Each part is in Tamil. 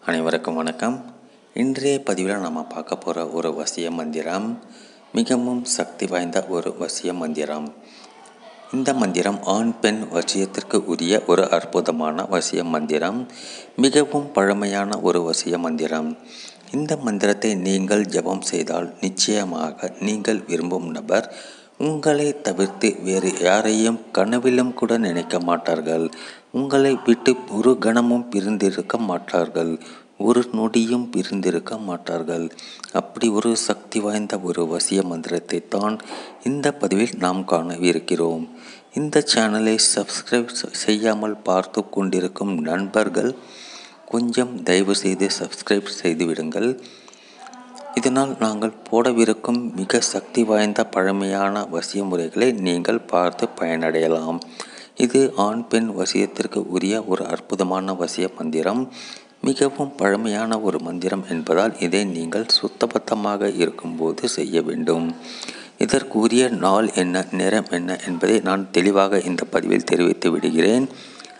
அனைவருக்கும் வணக்கம் இன்றைய பதிவில் நம்ம பார்க்க போகிற ஒரு வசிய மந்திரம் மிகவும் சக்தி வாய்ந்த ஒரு வசிய மந்திரம் இந்த மந்திரம் ஆண் பெண் வசியத்திற்கு உரிய ஒரு அற்புதமான வசிய மந்திரம் மிகவும் பழமையான ஒரு வசிய மந்திரம் இந்த மந்திரத்தை நீங்கள் ஜபம் செய்தால் நிச்சயமாக நீங்கள் விரும்பும் நபர் உங்களை தவிர்த்து வேறு யாரையும் கனவிலும் கூட நினைக்க மாட்டார்கள் உங்களை விட்டு ஒரு கணமும் பிரிந்திருக்க மாட்டார்கள் ஒரு நொடியும் பிரிந்திருக்க மாட்டார்கள் அப்படி ஒரு சக்தி வாய்ந்த ஒரு வசிய மந்திரத்தை தான் இந்த பதிவில் நாம் காணவிருக்கிறோம் இந்த சேனலை சப்ஸ்கிரைப் செய்யாமல் பார்த்து கொண்டிருக்கும் நண்பர்கள் கொஞ்சம் தயவு செய்து சப்ஸ்கிரைப் செய்துவிடுங்கள் இதனால் நாங்கள் போடவிருக்கும் மிக சக்தி வாய்ந்த பழமையான வசிய முறைகளை நீங்கள் பார்த்து பயனடையலாம் இது ஆண் பெண் வசியத்திற்கு உரிய ஒரு அற்புதமான வசிய மந்திரம் மிகவும் பழமையான ஒரு மந்திரம் என்பதால் இதை நீங்கள் சுத்தபத்தமாக இருக்கும்போது செய்ய வேண்டும் இதற்கு உரிய நாள் என்ன நிறம் என்ன என்பதை நான் தெளிவாக இந்த பதிவில் தெரிவித்து விடுகிறேன்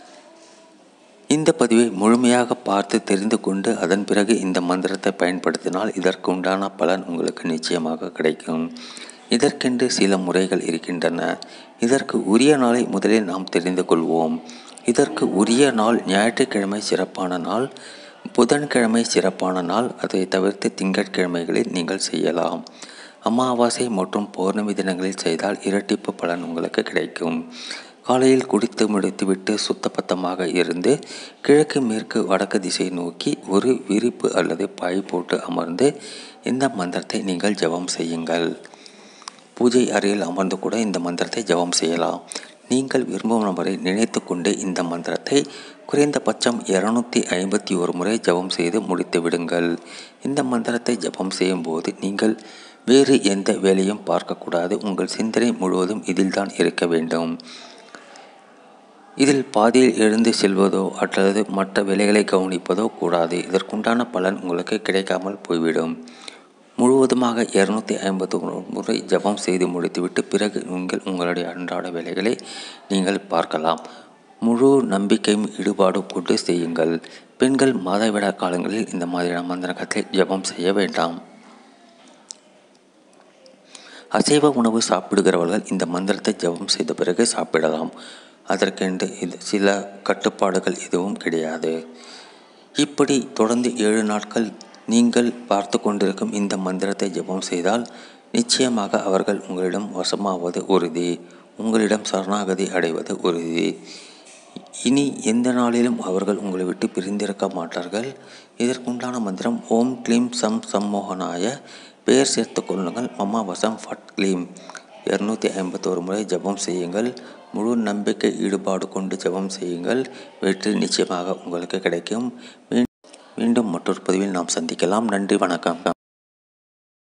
இந்த பதிவை முழுமையாக பார்த்து தெரிந்து கொண்டு அதன் பிறகு இந்த மந்திரத்தை பயன்படுத்தினால் இதற்கு உண்டான பலன் உங்களுக்கு நிச்சயமாக கிடைக்கும் இதற்கென்று சில முறைகள் இருக்கின்றன இதற்கு உரிய நாளை முதலில் நாம் தெரிந்து கொள்வோம் இதற்கு உரிய நாள் ஞாயிற்றுக்கிழமை சிறப்பான நாள் புதன்கிழமை சிறப்பான நாள் அதை தவிர்த்து திங்கட்கிழமைகளில் நீங்கள் செய்யலாம் அமாவாசை மற்றும் பௌர்ணமி தினங்களில் செய்தால் இரட்டிப்பு பலன் உங்களுக்கு கிடைக்கும் காலையில் குடித்து முடித்துவிட்டு சுத்தபத்தமாக இருந்து கிழக்கு மேற்கு வடக்கு திசை நோக்கி ஒரு விரிப்பு அல்லது பாய் போட்டு அமர்ந்து இந்த மந்திரத்தை நீங்கள் ஜபம் செய்யுங்கள் பூஜை அறையில் அமர்ந்து கூட இந்த மந்திரத்தை ஜபம் செய்யலாம் நீங்கள் விரும்பும் நபரை நினைத்து கொண்டு இந்த மந்திரத்தை குறைந்தபட்சம் இருநூத்தி ஐம்பத்தி ஒரு முறை ஜபம் செய்து முடித்து விடுங்கள் இந்த மந்திரத்தை ஜபம் செய்யும்போது நீங்கள் வேறு எந்த வேலையும் பார்க்கக்கூடாது உங்கள் சிந்தனை முழுவதும் இதில்தான் இருக்க வேண்டும் இதில் பாதியில் எழுந்து செல்வதோ அல்லது மற்ற வேலைகளை கவனிப்பதோ கூடாது இதற்குண்டான பலன் உங்களுக்கு கிடைக்காமல் போய்விடும் முழுவதுமாக இரநூத்தி ஐம்பது முறை ஜபம் செய்து முடித்துவிட்டு பிறகு நீங்கள் உங்களுடைய அன்றாட வேலைகளை நீங்கள் பார்க்கலாம் முழு நம்பிக்கையும் ஈடுபாடு கொண்டு செய்யுங்கள் பெண்கள் மாதவிடா காலங்களில் இந்த மாதிரியான மந்திரகத்தை ஜபம் செய்ய வேண்டாம் அசைவ உணவு சாப்பிடுகிறவர்கள் இந்த மந்திரத்தை ஜபம் செய்த பிறகு சாப்பிடலாம் அதற்கென்று இது சில கட்டுப்பாடுகள் எதுவும் கிடையாது இப்படி தொடர்ந்து ஏழு நாட்கள் நீங்கள் பார்த்து கொண்டிருக்கும் இந்த மந்திரத்தை ஜபம் செய்தால் நிச்சயமாக அவர்கள் உங்களிடம் வசமாவது உறுதி உங்களிடம் சரணாகதி அடைவது உறுதி இனி எந்த நாளிலும் அவர்கள் உங்களை விட்டு பிரிந்திருக்க மாட்டார்கள் இதற்குண்டான மந்திரம் ஓம் க்ளீம் சம் சம்மோகனாய பெயர் சேர்த்து கொள்ளுங்கள் மம்மா வசம் ஃபட் க்ளீம் இரநூத்தி ஐம்பத்தோரு முறை ஜபம் செய்யுங்கள் முழு நம்பிக்கை ஈடுபாடு கொண்டு ஜபம் செய்யுங்கள் வெற்றி நிச்சயமாக உங்களுக்கு கிடைக்கும் மீண்டும் மற்றொரு பதிவில் நாம் சந்திக்கலாம் நன்றி வணக்கம்